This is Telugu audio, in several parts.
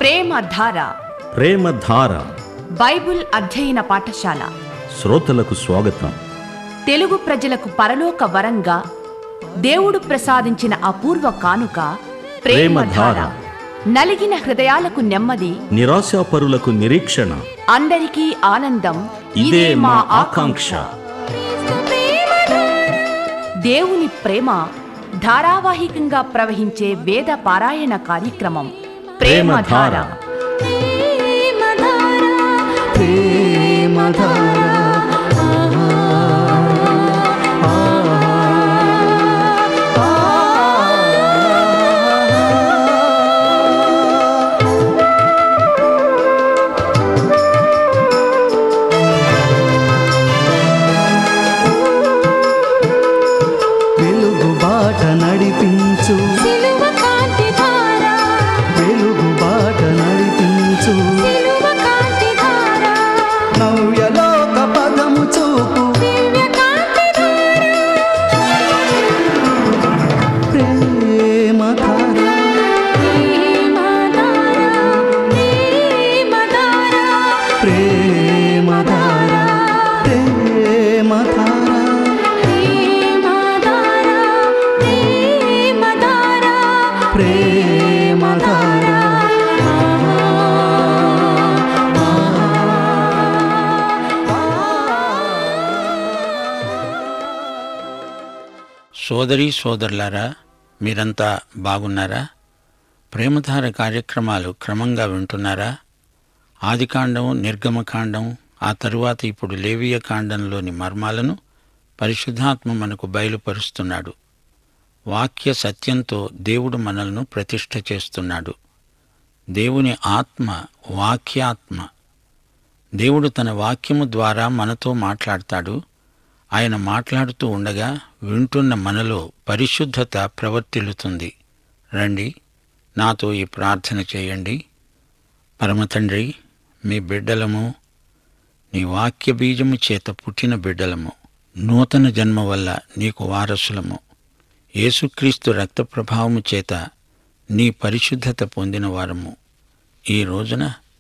ప్రేమధార ప్రేమధార బైబిల్ అధ్యయన పాఠశాల శ్రోతలకు స్వాగతం తెలుగు ప్రజలకు పరలోక వరంగా దేవుడు ప్రసాదించిన అపూర్వ కానుక ప్రేమధార ప్రేమధార. నలిగిన హృదయాలకు నెమ్మది నిరాశాపరులకు నిరీక్షణ అందరికీ ఆనందం ఇదే మా ఆకాంక్ష దేవుని ప్రేమ ధారావాహికంగా ప్రవహించే వేద పారాయణ కార్యక్రమం ప్రేమధార వెలుగు బాట నడిపించు సిలువ కాంతి ధార వెలుగు బాట నడిపించు సిలువ కాంతి ధార నవ్యలోక పదము చూపు దివ్య కాంతి ధార ప్రేమ ధార ప్రేమ ధార ప్రేమ ధార ప్రేమ ధార ప్రేమ ధార ప్రేమ ధార ప్రేమ ధార ప్రేమ ధార సోదరి సోదరులారా మీరంతా బాగున్నారా ప్రేమధార కార్యక్రమాలు క్రమంగా వింటున్నారా ఆదికాండం నిర్గమకాండం ఆ తరువాత ఇప్పుడు లేవియ కాండంలోని మర్మాలను పరిశుద్ధాత్మ మనకు బయలుపరుస్తున్నాడు వాక్య సత్యంతో దేవుడు మనల్ని ప్రతిష్ఠ చేస్తున్నాడు దేవుని ఆత్మ వాక్యాత్మ దేవుడు తన వాక్యము ద్వారా మనతో మాట్లాడతాడు ఆయన మాట్లాడుతూ ఉండగా వింటున్న మనలో పరిశుద్ధత ప్రవర్తిల్లుతుంది రండి నాతో ఈ ప్రార్థన చేయండి పరమతండ్రి మీ బిడ్డలము నీ వాక్య బీజము చేత పుట్టిన బిడ్డలము నూతన జన్మ వల్ల నీకు వారసులము యేసుక్రీస్తు రక్త ప్రభావము చేత నీ పరిశుద్ధత పొందిన వారము ఈ రోజున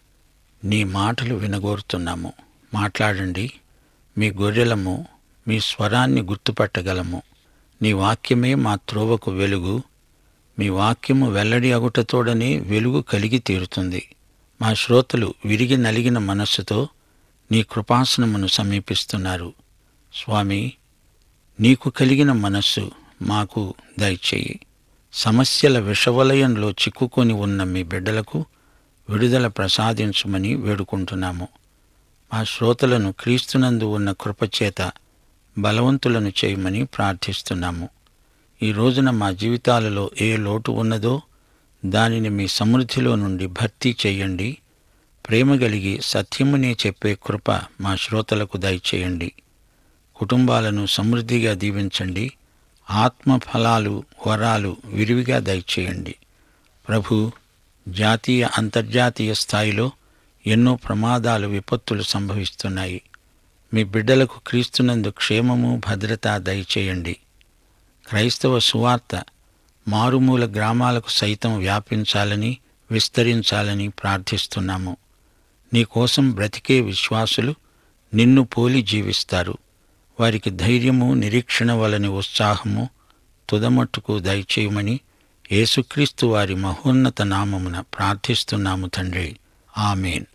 నీ మాటలు వినగోరుతున్నాము మాట్లాడండి మీ గొర్రెలము మీ స్వరాన్ని గుర్తుపట్టగలము నీ వాక్యమే మా త్రోవకు వెలుగు మీ వాక్యము వెల్లడి అగుటతోడనే వెలుగు కలిగి తీరుతుంది మా శ్రోతలు విరిగి నలిగిన మనస్సుతో నీ కృపాసనమును సమీపిస్తున్నారు స్వామి నీకు కలిగిన మనస్సు మాకు దయచేయి సమస్యల విషవలయంలో చిక్కుకొని ఉన్న మీ బిడ్డలకు విడుదల ప్రసాదించమని వేడుకుంటున్నాము మా శ్రోతలను క్రీస్తునందు ఉన్న కృపచేత బలవంతులను చేయమని ప్రార్థిస్తున్నాము ఈ రోజున మా జీవితాలలో ఏ లోటు ఉన్నదో దానిని మీ సమృద్ధిలో నుండి భర్తీ చేయండి ప్రేమ కలిగి సత్యమునే చెప్పే కృప మా శ్రోతలకు దయచేయండి కుటుంబాలను సమృద్ధిగా దీవించండి ఆత్మ ఫలాలు వరాలు విరివిగా దయచేయండి ప్రభు జాతీయ అంతర్జాతీయ స్థాయిలో ఎన్నో ప్రమాదాలు విపత్తులు సంభవిస్తున్నాయి మీ బిడ్డలకు క్రీస్తునందు క్షేమము భద్రత దయచేయండి క్రైస్తవ సువార్త మారుమూల గ్రామాలకు సైతం వ్యాపించాలని విస్తరించాలని ప్రార్థిస్తున్నాము నీకోసం బ్రతికే విశ్వాసులు నిన్ను పోలి జీవిస్తారు వారికి ధైర్యము నిరీక్షణ వలని ఉత్సాహము తుదమట్టుకు దయచేయమని యేసుక్రీస్తు వారి మహోన్నత నామమున ప్రార్థిస్తున్నాము తండ్రి ఆమెన్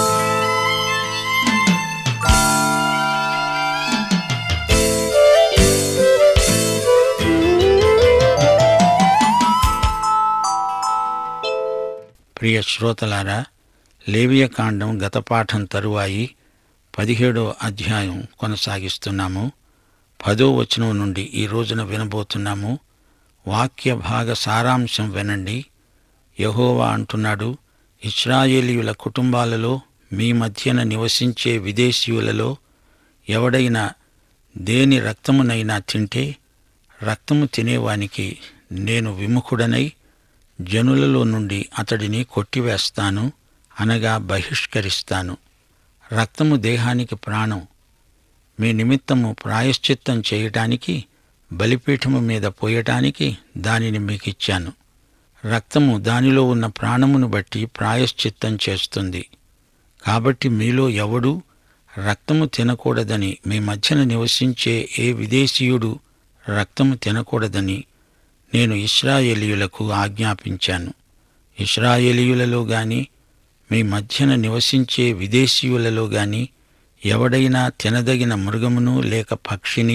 ప్రియ శ్రోతలారా లేవియ కాండం గత పాఠం తరువాయి పదిహేడో అధ్యాయం కొనసాగిస్తున్నాము పదో వచనం నుండి ఈ రోజున వినబోతున్నాము వాక్య భాగ సారాంశం వినండి యహోవా అంటున్నాడు ఇస్రాయేలీయుల కుటుంబాలలో మీ మధ్యన నివసించే విదేశీయులలో ఎవడైనా దేని రక్తమునైనా తింటే రక్తము తినేవానికి నేను విముఖుడనై జనులలో నుండి అతడిని కొట్టివేస్తాను అనగా బహిష్కరిస్తాను రక్తము దేహానికి ప్రాణం మీ నిమిత్తము ప్రాయశ్చిత్తం చేయటానికి బలిపీఠము మీద పోయటానికి దానిని మీకిచ్చాను రక్తము దానిలో ఉన్న ప్రాణమును బట్టి ప్రాయశ్చిత్తం చేస్తుంది కాబట్టి మీలో ఎవడూ రక్తము తినకూడదని మీ మధ్యన నివసించే ఏ విదేశీయుడు రక్తము తినకూడదని నేను ఇస్రాయేలీయులకు ఆజ్ఞాపించాను ఇస్రాయేలీయులలో గాని మీ మధ్యన నివసించే విదేశీయులలో గాని ఎవడైనా తినదగిన మృగమును లేక పక్షిని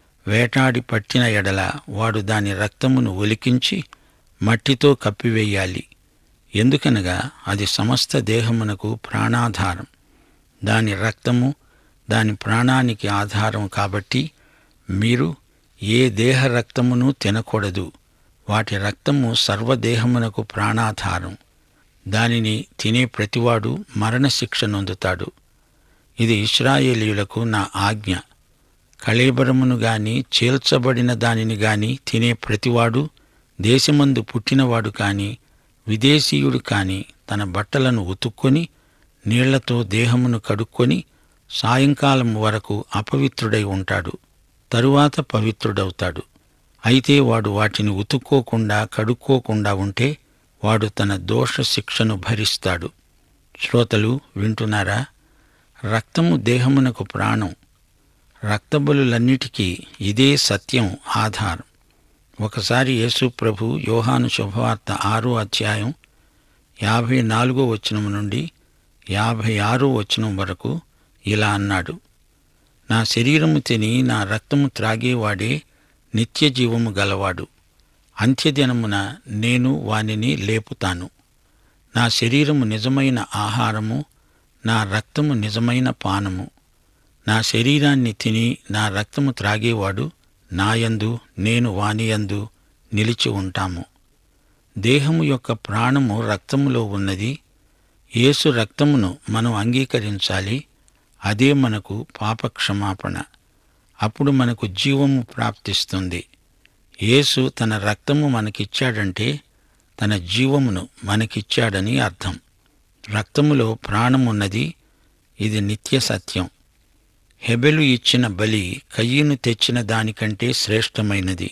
వేటాడి పట్టిన ఎడల వాడు దాని రక్తమును ఒలికించి మట్టితో కప్పివేయాలి ఎందుకనగా అది సమస్త దేహమునకు ప్రాణాధారం దాని రక్తము దాని ప్రాణానికి ఆధారం కాబట్టి మీరు ఏ దేహ రక్తమును తినకూడదు వాటి రక్తము సర్వదేహమునకు ప్రాణాధారం దానిని తినే ప్రతివాడు మరణశిక్ష నొందుతాడు ఇది ఇస్రాయేలీయులకు నా ఆజ్ఞ కళేబరమును గాని చీల్చబడిన దానిని గాని తినే ప్రతివాడు దేశమందు పుట్టినవాడు కాని విదేశీయుడు కాని తన బట్టలను ఉతుక్కొని నీళ్లతో దేహమును కడుక్కొని సాయంకాలం వరకు అపవిత్రుడై ఉంటాడు తరువాత పవిత్రుడవుతాడు అయితే వాడు వాటిని ఉతుక్కోకుండా కడుక్కోకుండా ఉంటే వాడు తన దోష శిక్షను భరిస్తాడు శ్రోతలు వింటున్నారా రక్తము దేహమునకు ప్రాణం రక్తబలులన్నిటికీ ఇదే సత్యం ఆధారం ఒకసారి యేసు ప్రభు యోహాను శుభవార్త ఆరో అధ్యాయం యాభై నాలుగో వచనం నుండి యాభై ఆరో వచనం వరకు ఇలా అన్నాడు నా శరీరము తిని నా రక్తము త్రాగేవాడే నిత్య జీవము గలవాడు అంత్యదినమున నేను వానిని లేపుతాను నా శరీరము నిజమైన ఆహారము నా రక్తము నిజమైన పానము నా శరీరాన్ని తిని నా రక్తము త్రాగేవాడు నాయందు నేను వానియందు నిలిచి ఉంటాము దేహము యొక్క ప్రాణము రక్తములో ఉన్నది యేసు రక్తమును మనం అంగీకరించాలి అదే మనకు పాపక్షమాపణ అప్పుడు మనకు జీవము ప్రాప్తిస్తుంది యేసు తన రక్తము మనకిచ్చాడంటే తన జీవమును మనకిచ్చాడని అర్థం రక్తములో ప్రాణమున్నది ఇది నిత్య సత్యం హెబెలు ఇచ్చిన బలి కయ్యను తెచ్చిన దానికంటే శ్రేష్టమైనది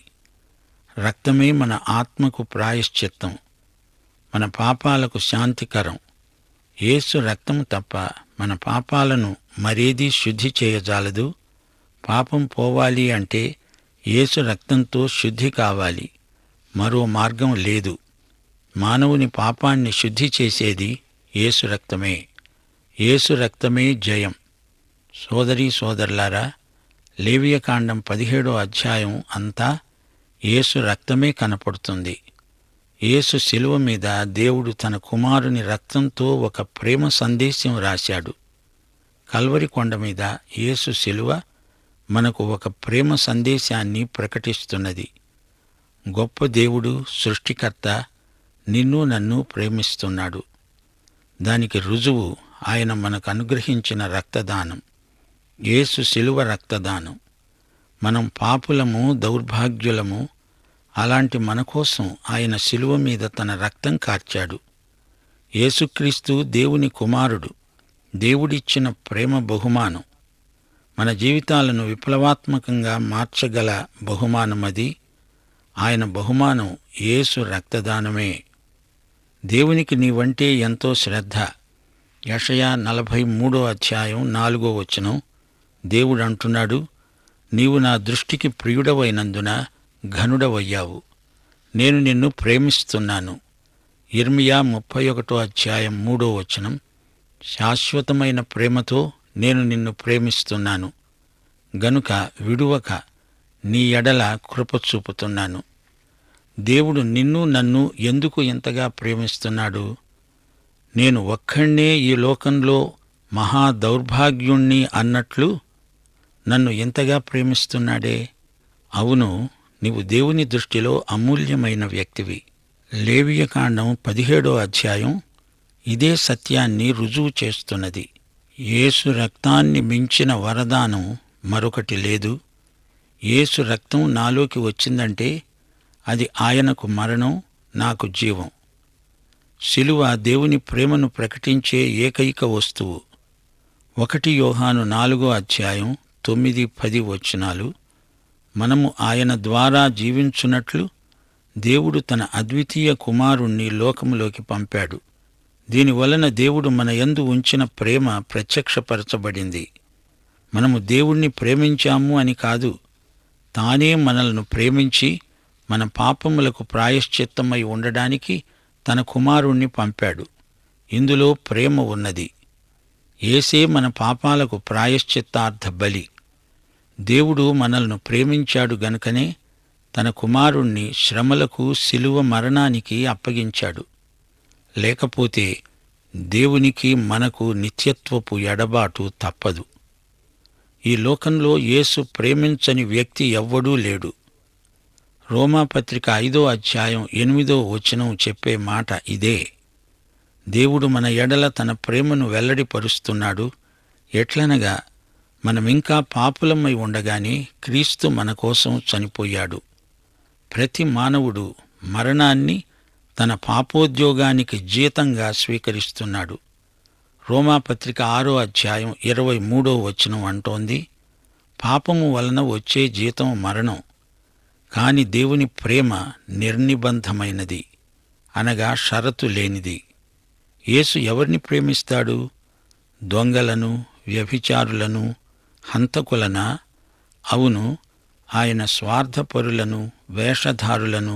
రక్తమే మన ఆత్మకు ప్రాయశ్చిత్తం మన పాపాలకు శాంతికరం యేసు రక్తము తప్ప మన పాపాలను మరేదీ శుద్ధి చేయజాలదు పాపం పోవాలి అంటే యేసు రక్తంతో శుద్ధి కావాలి మరో మార్గం లేదు మానవుని పాపాన్ని శుద్ధి చేసేది యేసు రక్తమే యేసు రక్తమే జయం సోదరీ సోదరులారా లేవియకాండం పదిహేడో అధ్యాయం అంతా యేసు రక్తమే కనపడుతుంది యేసు శిలువ మీద దేవుడు తన కుమారుని రక్తంతో ఒక ప్రేమ సందేశం రాశాడు కల్వరి కొండ మీద యేసు శిలువ మనకు ఒక ప్రేమ సందేశాన్ని ప్రకటిస్తున్నది గొప్ప దేవుడు సృష్టికర్త నిన్ను నన్ను ప్రేమిస్తున్నాడు దానికి రుజువు ఆయన మనకు అనుగ్రహించిన రక్తదానం యేసు శిలువ రక్తదానం మనం పాపులము దౌర్భాగ్యులము అలాంటి మన కోసం ఆయన శిలువ మీద తన రక్తం కార్చాడు యేసుక్రీస్తు దేవుని కుమారుడు దేవుడిచ్చిన ప్రేమ బహుమానం మన జీవితాలను విప్లవాత్మకంగా మార్చగల బహుమానమది ఆయన బహుమానం యేసు రక్తదానమే దేవునికి నీవంటే ఎంతో శ్రద్ధ యషయా నలభై మూడో అధ్యాయం నాలుగో వచనం దేవుడు అంటున్నాడు నీవు నా దృష్టికి ప్రియుడవైనందున ఘనుడవయ్యావు నేను నిన్ను ప్రేమిస్తున్నాను ఇర్మియా ముప్పై ఒకటో అధ్యాయం మూడో వచనం శాశ్వతమైన ప్రేమతో నేను నిన్ను ప్రేమిస్తున్నాను గనుక విడువక నీ ఎడల కృప చూపుతున్నాను దేవుడు నిన్ను నన్ను ఎందుకు ఇంతగా ప్రేమిస్తున్నాడు నేను ఒక్కణ్ణే ఈ లోకంలో మహా దౌర్భాగ్యుణ్ణి అన్నట్లు నన్ను ఎంతగా ప్రేమిస్తున్నాడే అవును నీవు దేవుని దృష్టిలో అమూల్యమైన వ్యక్తివి లేవియకాండం పదిహేడో అధ్యాయం ఇదే సత్యాన్ని రుజువు చేస్తున్నది యేసు రక్తాన్ని మించిన వరదానం మరొకటి లేదు యేసు రక్తం నాలోకి వచ్చిందంటే అది ఆయనకు మరణం నాకు జీవం శిలువ దేవుని ప్రేమను ప్రకటించే ఏకైక వస్తువు ఒకటి యోహాను నాలుగో అధ్యాయం తొమ్మిది పది వచనాలు మనము ఆయన ద్వారా జీవించున్నట్లు దేవుడు తన అద్వితీయ కుమారుణ్ణి లోకములోకి పంపాడు దీనివలన దేవుడు మన యందు ఉంచిన ప్రేమ ప్రత్యక్షపరచబడింది మనము దేవుణ్ణి ప్రేమించాము అని కాదు తానే మనల్ని ప్రేమించి మన పాపములకు ప్రాయశ్చిత్తమై ఉండడానికి తన కుమారుణ్ణి పంపాడు ఇందులో ప్రేమ ఉన్నది ఏసే మన పాపాలకు ప్రాయశ్చిత్తార్థ బలి దేవుడు మనల్ని ప్రేమించాడు గనుకనే తన కుమారుణ్ణి శ్రమలకు శిలువ మరణానికి అప్పగించాడు లేకపోతే దేవునికి మనకు నిత్యత్వపు ఎడబాటు తప్పదు ఈ లోకంలో యేసు ప్రేమించని వ్యక్తి ఎవ్వడూ లేడు రోమాపత్రిక ఐదో అధ్యాయం ఎనిమిదో వచనం చెప్పే మాట ఇదే దేవుడు మన ఎడల తన ప్రేమను వెల్లడిపరుస్తున్నాడు ఎట్లనగా మనమింకా పాపులమై ఉండగానే క్రీస్తు మన కోసం చనిపోయాడు ప్రతి మానవుడు మరణాన్ని తన పాపోద్యోగానికి జీతంగా స్వీకరిస్తున్నాడు రోమాపత్రిక ఆరో అధ్యాయం ఇరవై మూడో వచనం అంటోంది పాపము వలన వచ్చే జీతం మరణం కాని దేవుని ప్రేమ నిర్నిబంధమైనది అనగా షరతు లేనిది యేసు ఎవరిని ప్రేమిస్తాడు దొంగలను వ్యభిచారులను హంతకులనా అవును ఆయన స్వార్థపరులను వేషధారులను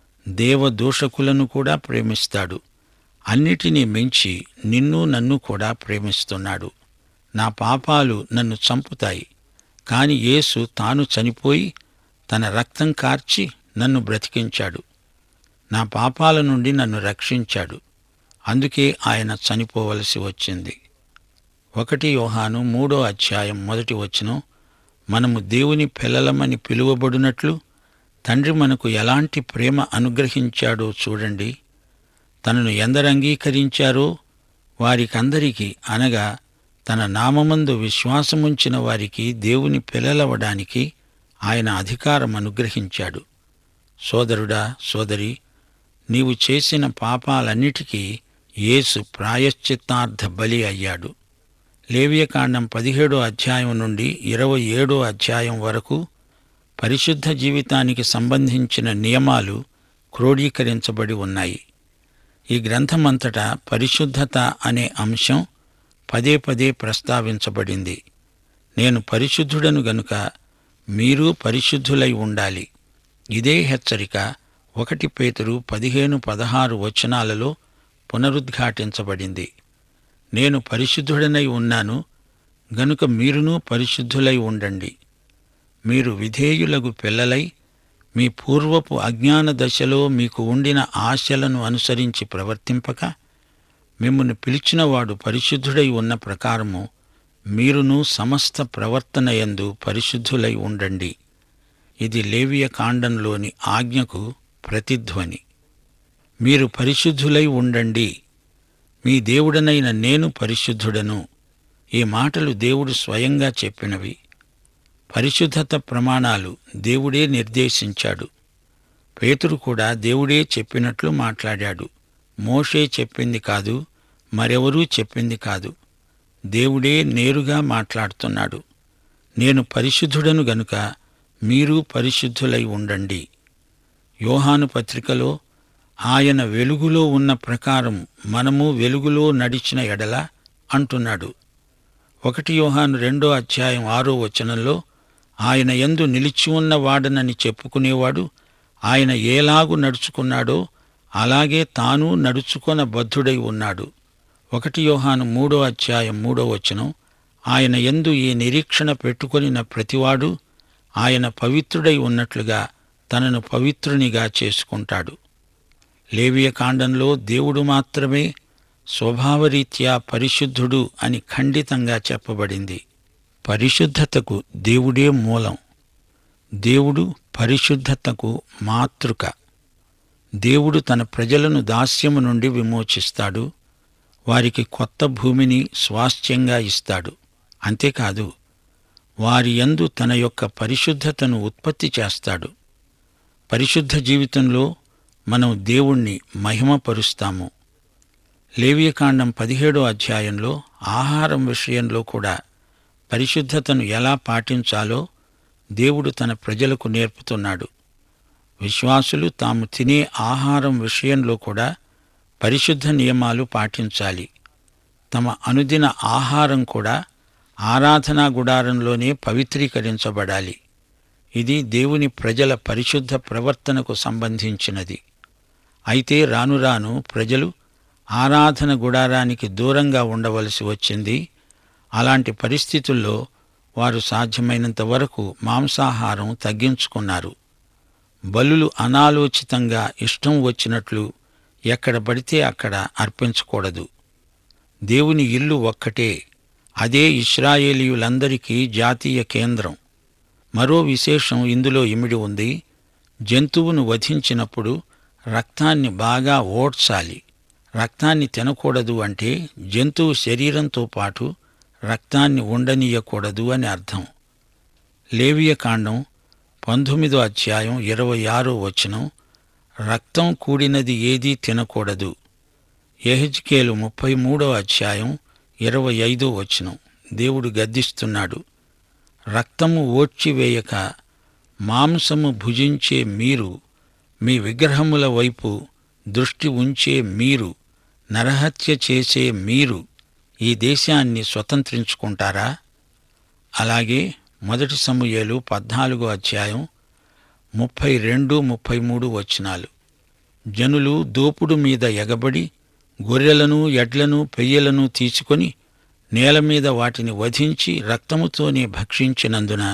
దేవదూషకులను కూడా ప్రేమిస్తాడు అన్నిటినీ మించి నిన్ను నన్ను కూడా ప్రేమిస్తున్నాడు నా పాపాలు నన్ను చంపుతాయి కాని యేసు తాను చనిపోయి తన రక్తం కార్చి నన్ను బ్రతికించాడు నా పాపాల నుండి నన్ను రక్షించాడు అందుకే ఆయన చనిపోవలసి వచ్చింది ఒకటి యోహాను మూడో అధ్యాయం మొదటి వచనం మనము దేవుని పిల్లలమని పిలువబడినట్లు తండ్రి మనకు ఎలాంటి ప్రేమ అనుగ్రహించాడో చూడండి తనను ఎందరు అంగీకరించారో వారికందరికీ అనగా తన నామమందు విశ్వాసముంచిన వారికి దేవుని పిల్లలవడానికి ఆయన అధికారం అనుగ్రహించాడు సోదరుడా సోదరి నీవు చేసిన పాపాలన్నిటికీ యేసు ప్రాయశ్చిత్తార్థ బలి అయ్యాడు లేవియకాండం పదిహేడో అధ్యాయం నుండి ఇరవై ఏడో అధ్యాయం వరకు పరిశుద్ధ జీవితానికి సంబంధించిన నియమాలు క్రోడీకరించబడి ఉన్నాయి ఈ గ్రంథమంతటా పరిశుద్ధత అనే అంశం పదే పదే ప్రస్తావించబడింది నేను పరిశుద్ధుడను గనుక మీరు పరిశుద్ధులై ఉండాలి ఇదే హెచ్చరిక ఒకటి పేతురు పదిహేను పదహారు వచనాలలో పునరుద్ఘాటించబడింది నేను పరిశుద్ధుడనై ఉన్నాను గనుక మీరును పరిశుద్ధులై ఉండండి మీరు విధేయులకు పిల్లలై మీ పూర్వపు అజ్ఞాన దశలో మీకు ఉండిన ఆశలను అనుసరించి ప్రవర్తింపక మిమ్మల్ని పిలిచినవాడు పరిశుద్ధుడై ఉన్న ప్రకారము మీరును సమస్త ప్రవర్తనయందు పరిశుద్ధులై ఉండండి ఇది లేవియ కాండంలోని ఆజ్ఞకు ప్రతిధ్వని మీరు పరిశుద్ధులై ఉండండి మీ దేవుడనైన నేను పరిశుద్ధుడను ఈ మాటలు దేవుడు స్వయంగా చెప్పినవి పరిశుద్ధత ప్రమాణాలు దేవుడే నిర్దేశించాడు పేతురు కూడా దేవుడే చెప్పినట్లు మాట్లాడాడు మోషే చెప్పింది కాదు మరెవరూ చెప్పింది కాదు దేవుడే నేరుగా మాట్లాడుతున్నాడు నేను పరిశుద్ధుడను గనుక మీరు పరిశుద్ధులై ఉండండి యోహాను పత్రికలో ఆయన వెలుగులో ఉన్న ప్రకారం మనము వెలుగులో నడిచిన ఎడల అంటున్నాడు ఒకటి యోహాను రెండో అధ్యాయం ఆరో వచనంలో ఆయన యందు నిలిచి ఉన్న వాడనని చెప్పుకునేవాడు ఆయన ఏలాగు నడుచుకున్నాడో అలాగే తాను నడుచుకొన బద్ధుడై ఉన్నాడు ఒకటి యోహాను మూడో అధ్యాయం మూడో వచనం ఆయన యందు ఈ నిరీక్షణ పెట్టుకొనిన ప్రతివాడు ఆయన పవిత్రుడై ఉన్నట్లుగా తనను పవిత్రునిగా చేసుకుంటాడు లేవియ కాండంలో దేవుడు మాత్రమే స్వభావరీత్యా పరిశుద్ధుడు అని ఖండితంగా చెప్పబడింది పరిశుద్ధతకు దేవుడే మూలం దేవుడు పరిశుద్ధతకు మాతృక దేవుడు తన ప్రజలను దాస్యము నుండి విమోచిస్తాడు వారికి కొత్త భూమిని స్వాస్థ్యంగా ఇస్తాడు అంతేకాదు వారి యందు తన యొక్క పరిశుద్ధతను ఉత్పత్తి చేస్తాడు పరిశుద్ధ జీవితంలో మనం దేవుణ్ణి మహిమపరుస్తాము లేవియకాండం పదిహేడో అధ్యాయంలో ఆహారం విషయంలో కూడా పరిశుద్ధతను ఎలా పాటించాలో దేవుడు తన ప్రజలకు నేర్పుతున్నాడు విశ్వాసులు తాము తినే ఆహారం విషయంలో కూడా పరిశుద్ధ నియమాలు పాటించాలి తమ అనుదిన ఆహారం కూడా ఆరాధనా గుడారంలోనే పవిత్రీకరించబడాలి ఇది దేవుని ప్రజల పరిశుద్ధ ప్రవర్తనకు సంబంధించినది అయితే రాను రాను ప్రజలు ఆరాధన గుడారానికి దూరంగా ఉండవలసి వచ్చింది అలాంటి పరిస్థితుల్లో వారు సాధ్యమైనంత వరకు మాంసాహారం తగ్గించుకున్నారు బలులు అనాలోచితంగా ఇష్టం వచ్చినట్లు ఎక్కడ పడితే అక్కడ అర్పించకూడదు దేవుని ఇల్లు ఒక్కటే అదే ఇస్రాయేలీయులందరికీ జాతీయ కేంద్రం మరో విశేషం ఇందులో ఇమిడి ఉంది జంతువును వధించినప్పుడు రక్తాన్ని బాగా ఓడ్చాలి రక్తాన్ని తినకూడదు అంటే జంతువు శరీరంతో పాటు రక్తాన్ని ఉండనీయకూడదు అని అర్థం లేవియ కాండం పంతొమ్మిదో అధ్యాయం ఇరవై ఆరో వచనం రక్తం కూడినది ఏదీ తినకూడదు ఎహెజ్కేలు ముప్పై మూడో అధ్యాయం ఇరవై ఐదో వచనం దేవుడు గద్దిస్తున్నాడు రక్తము ఓడ్చివేయక మాంసము భుజించే మీరు మీ విగ్రహముల వైపు దృష్టి ఉంచే మీరు నరహత్య చేసే మీరు ఈ దేశాన్ని స్వతంత్రించుకుంటారా అలాగే మొదటి సమూయేలు పద్నాలుగో అధ్యాయం ముప్పై రెండు ముప్పై మూడు వచనాలు జనులు దోపుడు మీద ఎగబడి గొర్రెలను ఎడ్లను పెయ్యలను తీసుకొని నేల మీద వాటిని వధించి రక్తముతోనే భక్షించినందున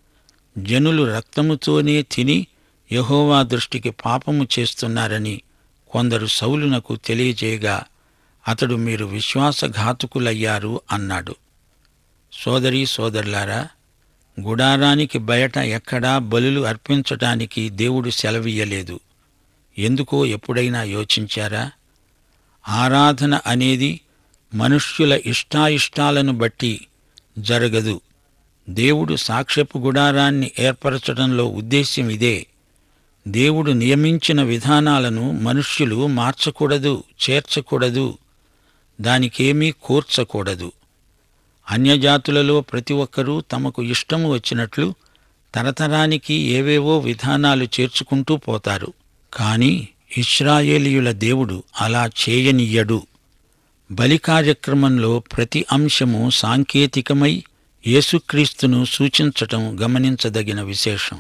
జనులు రక్తముతోనే తిని యెహోవా దృష్టికి పాపము చేస్తున్నారని కొందరు సౌలునకు తెలియజేయగా అతడు మీరు విశ్వాసఘాతుకులయ్యారు అన్నాడు సోదరీ సోదరులారా గుడారానికి బయట ఎక్కడా బలులు అర్పించటానికి దేవుడు సెలవియ్యలేదు ఎందుకో ఎప్పుడైనా యోచించారా ఆరాధన అనేది మనుష్యుల ఇష్టాయిష్టాలను బట్టి జరగదు దేవుడు సాక్ష్యపు గుడారాన్ని ఏర్పరచడంలో ఉద్దేశ్యం ఇదే దేవుడు నియమించిన విధానాలను మనుష్యులు మార్చకూడదు చేర్చకూడదు దానికేమీ కూర్చకూడదు అన్యజాతులలో ప్రతి ఒక్కరూ తమకు ఇష్టము వచ్చినట్లు తరతరానికి ఏవేవో విధానాలు చేర్చుకుంటూ పోతారు కాని ఇస్రాయేలీయుల దేవుడు అలా చేయనియ్యడు బలి కార్యక్రమంలో ప్రతి అంశము సాంకేతికమై యేసుక్రీస్తును సూచించటం గమనించదగిన విశేషం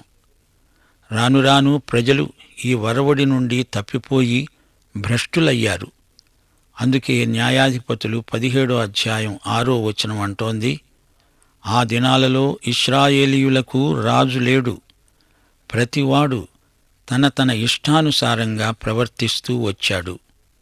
రాను రాను ప్రజలు ఈ వరవడి నుండి తప్పిపోయి భ్రష్టులయ్యారు అందుకే న్యాయాధిపతులు పదిహేడో అధ్యాయం ఆరో వచనం అంటోంది ఆ దినాలలో ఇస్రాయేలీయులకు రాజు లేడు ప్రతివాడు తన తన ఇష్టానుసారంగా ప్రవర్తిస్తూ వచ్చాడు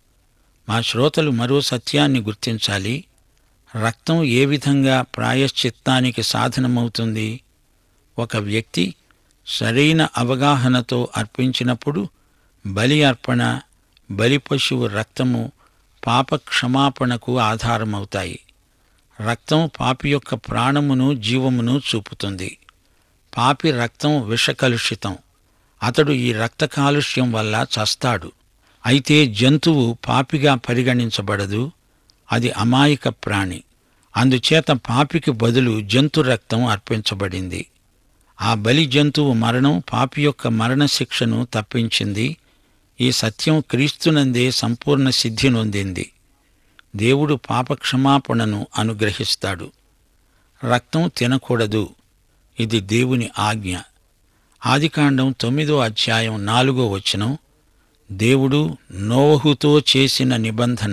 మా శ్రోతలు మరో సత్యాన్ని గుర్తించాలి రక్తం ఏ విధంగా ప్రాయశ్చిత్తానికి సాధనమవుతుంది ఒక వ్యక్తి సరైన అవగాహనతో అర్పించినప్పుడు బలి అర్పణ బలి పశువు రక్తము పాప క్షమాపణకు ఆధారమవుతాయి రక్తం పాపి యొక్క ప్రాణమును జీవమును చూపుతుంది పాపి రక్తం విషకలుషితం అతడు ఈ రక్త కాలుష్యం వల్ల చస్తాడు అయితే జంతువు పాపిగా పరిగణించబడదు అది అమాయక ప్రాణి అందుచేత పాపికి బదులు జంతు రక్తం అర్పించబడింది ఆ బలి జంతువు మరణం పాపి యొక్క మరణ శిక్షను తప్పించింది ఈ సత్యం క్రీస్తునందే సంపూర్ణ సిద్ధి నొందింది దేవుడు పాపక్షమాపణను అనుగ్రహిస్తాడు రక్తం తినకూడదు ఇది దేవుని ఆజ్ఞ ఆదికాండం తొమ్మిదో అధ్యాయం నాలుగో వచనం దేవుడు నోవహుతో చేసిన నిబంధన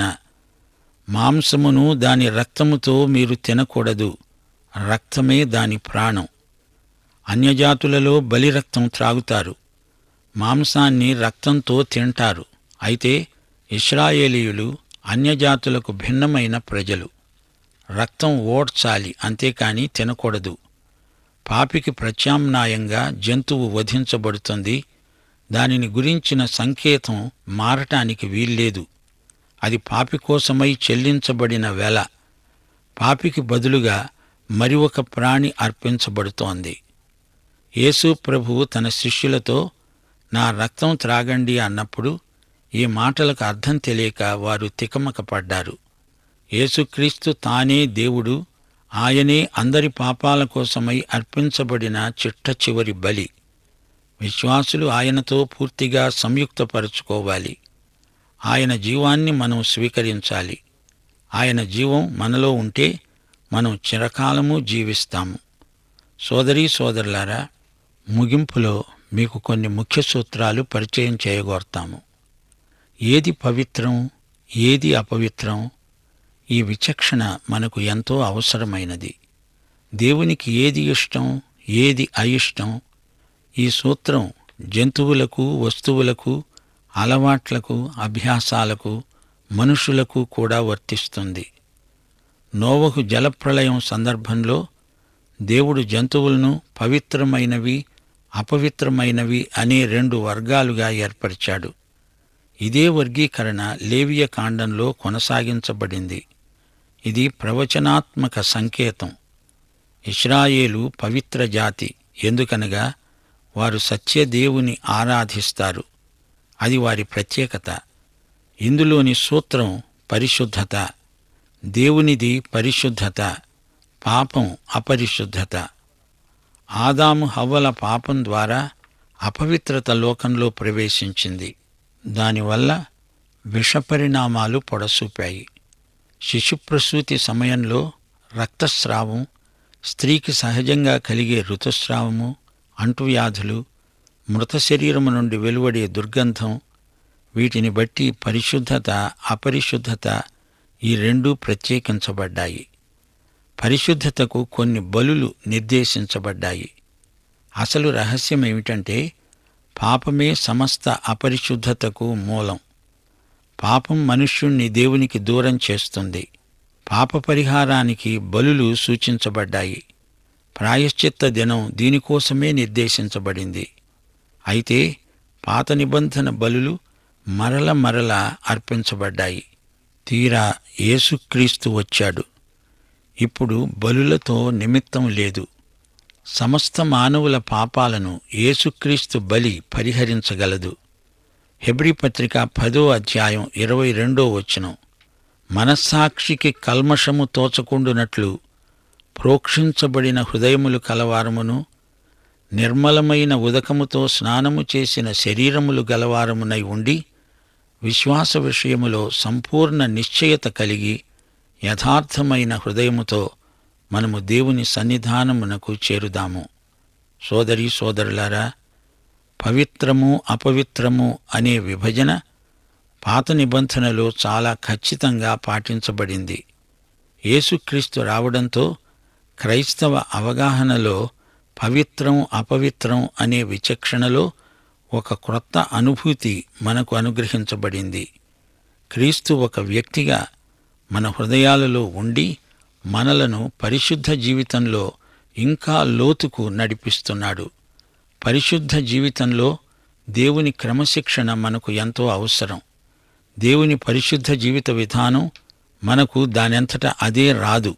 మాంసమును దాని రక్తముతో మీరు తినకూడదు రక్తమే దాని ప్రాణం అన్యజాతులలో బలి రక్తం త్రాగుతారు మాంసాన్ని రక్తంతో తింటారు అయితే ఇస్రాయేలీయులు అన్యజాతులకు భిన్నమైన ప్రజలు రక్తం ఓడ్చాలి అంతేకాని తినకూడదు పాపికి ప్రత్యామ్నాయంగా జంతువు వధించబడుతుంది దానిని గురించిన సంకేతం మారటానికి వీల్లేదు అది పాపి కోసమై చెల్లించబడిన వెల పాపికి బదులుగా మరి ఒక ప్రాణి అర్పించబడుతోంది యేసు ప్రభువు తన శిష్యులతో నా రక్తం త్రాగండి అన్నప్పుడు ఈ మాటలకు అర్థం తెలియక వారు తికమక పడ్డారు యేసుక్రీస్తు తానే దేవుడు ఆయనే అందరి పాపాల కోసమై అర్పించబడిన చిట్ట చివరి బలి విశ్వాసులు ఆయనతో పూర్తిగా సంయుక్తపరుచుకోవాలి ఆయన జీవాన్ని మనం స్వీకరించాలి ఆయన జీవం మనలో ఉంటే మనం చిరకాలము జీవిస్తాము సోదరీ సోదరులారా ముగింపులో మీకు కొన్ని ముఖ్య సూత్రాలు పరిచయం చేయగోరుతాము ఏది పవిత్రం ఏది అపవిత్రం ఈ విచక్షణ మనకు ఎంతో అవసరమైనది దేవునికి ఏది ఇష్టం ఏది అయిష్టం ఈ సూత్రం జంతువులకు వస్తువులకు అలవాట్లకు అభ్యాసాలకు మనుషులకు కూడా వర్తిస్తుంది నోవహు జలప్రళయం సందర్భంలో దేవుడు జంతువులను పవిత్రమైనవి అపవిత్రమైనవి అనే రెండు వర్గాలుగా ఏర్పరిచాడు ఇదే వర్గీకరణ లేవియ కాండంలో కొనసాగించబడింది ఇది ప్రవచనాత్మక సంకేతం ఇస్రాయేలు పవిత్ర జాతి ఎందుకనగా వారు సత్యదేవుని ఆరాధిస్తారు అది వారి ప్రత్యేకత ఇందులోని సూత్రం పరిశుద్ధత దేవునిది పరిశుద్ధత పాపం అపరిశుద్ధత ఆదాము హవ్వల పాపం ద్వారా అపవిత్రత లోకంలో ప్రవేశించింది దానివల్ల విషపరిణామాలు పొడసూపాయి శిశుప్రసూతి సమయంలో రక్తస్రావం స్త్రీకి సహజంగా కలిగే ఋతుస్రావము అంటువ్యాధులు మృత శరీరము నుండి వెలువడే దుర్గంధం వీటిని బట్టి పరిశుద్ధత అపరిశుద్ధత ఈ రెండూ ప్రత్యేకించబడ్డాయి పరిశుద్ధతకు కొన్ని బలులు నిర్దేశించబడ్డాయి అసలు రహస్యం ఏమిటంటే పాపమే సమస్త అపరిశుద్ధతకు మూలం పాపం మనుష్యుణ్ణి దేవునికి దూరం చేస్తుంది పాప పరిహారానికి బలులు సూచించబడ్డాయి ప్రాయశ్చిత్త దినం దీనికోసమే నిర్దేశించబడింది అయితే పాత నిబంధన బలులు మరల మరల అర్పించబడ్డాయి తీరా యేసుక్రీస్తు వచ్చాడు ఇప్పుడు బలులతో నిమిత్తం లేదు సమస్త మానవుల పాపాలను యేసుక్రీస్తు బలి పరిహరించగలదు హెబ్రీ పత్రిక పదో అధ్యాయం ఇరవై రెండో వచనం మనస్సాక్షికి కల్మషము తోచకుండునట్లు ప్రోక్షించబడిన హృదయములు కలవారమును నిర్మలమైన ఉదకముతో స్నానము చేసిన శరీరములు గలవారమునై ఉండి విశ్వాస విషయములో సంపూర్ణ నిశ్చయత కలిగి యథార్థమైన హృదయముతో మనము దేవుని సన్నిధానమునకు చేరుదాము సోదరి సోదరులారా పవిత్రము అపవిత్రము అనే విభజన పాత నిబంధనలో చాలా ఖచ్చితంగా పాటించబడింది యేసుక్రీస్తు రావడంతో క్రైస్తవ అవగాహనలో పవిత్రం అపవిత్రం అనే విచక్షణలో ఒక క్రొత్త అనుభూతి మనకు అనుగ్రహించబడింది క్రీస్తు ఒక వ్యక్తిగా మన హృదయాలలో ఉండి మనలను పరిశుద్ధ జీవితంలో ఇంకా లోతుకు నడిపిస్తున్నాడు పరిశుద్ధ జీవితంలో దేవుని క్రమశిక్షణ మనకు ఎంతో అవసరం దేవుని పరిశుద్ధ జీవిత విధానం మనకు దానంతట అదే రాదు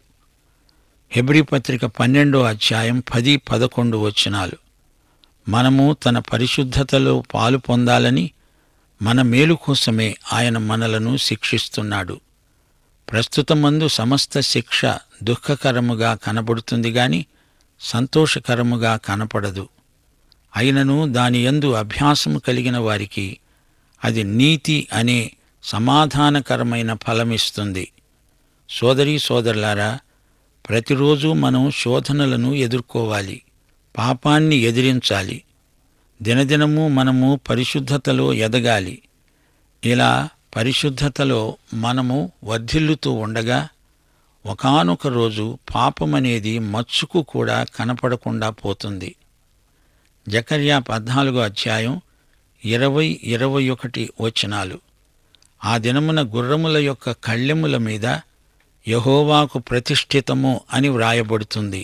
హెబ్రీ పత్రిక పన్నెండో అధ్యాయం పది పదకొండు వచనాలు మనము తన పరిశుద్ధతలో పాలు పొందాలని మన మేలు కోసమే ఆయన మనలను శిక్షిస్తున్నాడు ప్రస్తుతమందు సమస్త శిక్ష దుఃఖకరముగా కనబడుతుంది గాని సంతోషకరముగా కనపడదు అయినను దాని యందు అభ్యాసము కలిగిన వారికి అది నీతి అనే సమాధానకరమైన ఫలమిస్తుంది సోదరీ సోదరులారా ప్రతిరోజు మనం శోధనలను ఎదుర్కోవాలి పాపాన్ని ఎదిరించాలి దినదినము మనము పరిశుద్ధతలో ఎదగాలి ఇలా పరిశుద్ధతలో మనము వర్ధిల్లుతూ ఉండగా ఒకానొక రోజు పాపమనేది మచ్చుకు కూడా కనపడకుండా పోతుంది జకర్యా పద్నాలుగో అధ్యాయం ఇరవై ఇరవై ఒకటి వచనాలు ఆ దినమున గుర్రముల యొక్క కళ్ళెముల మీద యహోవాకు ప్రతిష్ఠితము అని వ్రాయబడుతుంది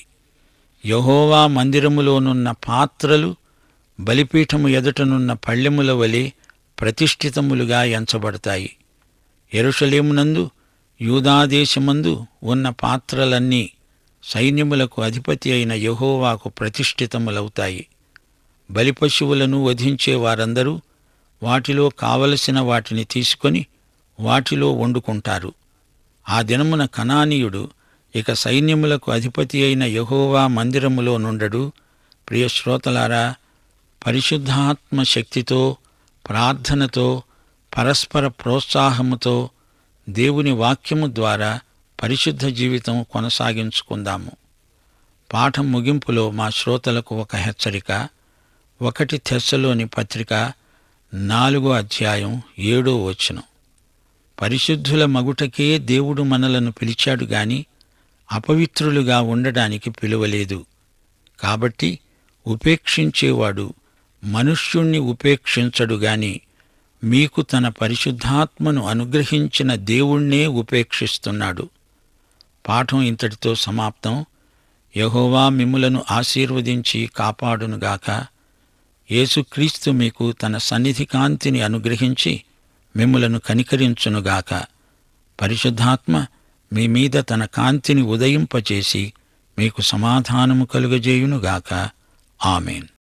యహోవా మందిరములోనున్న పాత్రలు బలిపీఠము ఎదుటనున్న పళ్ళెముల వలె ప్రతిష్ఠితములుగా ఎంచబడతాయి ఎరుషలేమునందు యూదాదేశమందు ఉన్న పాత్రలన్నీ సైన్యములకు అధిపతి అయిన యహోవాకు ప్రతిష్ఠితములవుతాయి బలిపశువులను వధించే వారందరూ వాటిలో కావలసిన వాటిని తీసుకొని వాటిలో వండుకుంటారు ఆ దినమున కనానీయుడు ఇక సైన్యములకు అధిపతి అయిన యహోవా మందిరములో నుండడు ప్రియ శ్రోతలారా పరిశుద్ధాత్మ శక్తితో ప్రార్థనతో పరస్పర ప్రోత్సాహముతో దేవుని వాక్యము ద్వారా పరిశుద్ధ జీవితం కొనసాగించుకుందాము పాఠం ముగింపులో మా శ్రోతలకు ఒక హెచ్చరిక ఒకటి తెస్సలోని పత్రిక నాలుగో అధ్యాయం ఏడో వచనం పరిశుద్ధుల మగుటకే దేవుడు మనలను పిలిచాడు గాని అపవిత్రులుగా ఉండడానికి పిలువలేదు కాబట్టి ఉపేక్షించేవాడు మనుష్యుణ్ణి ఉపేక్షించడు గాని మీకు తన పరిశుద్ధాత్మను అనుగ్రహించిన దేవుణ్ణే ఉపేక్షిస్తున్నాడు పాఠం ఇంతటితో సమాప్తం యహోవా మిమ్ములను ఆశీర్వదించి కాపాడునుగాక యేసుక్రీస్తు మీకు తన సన్నిధి కాంతిని అనుగ్రహించి మిమ్ములను కనికరించునుగాక పరిశుద్ధాత్మ మీ మీద తన కాంతిని ఉదయింపచేసి మీకు సమాధానము కలుగజేయునుగాక ఆమెన్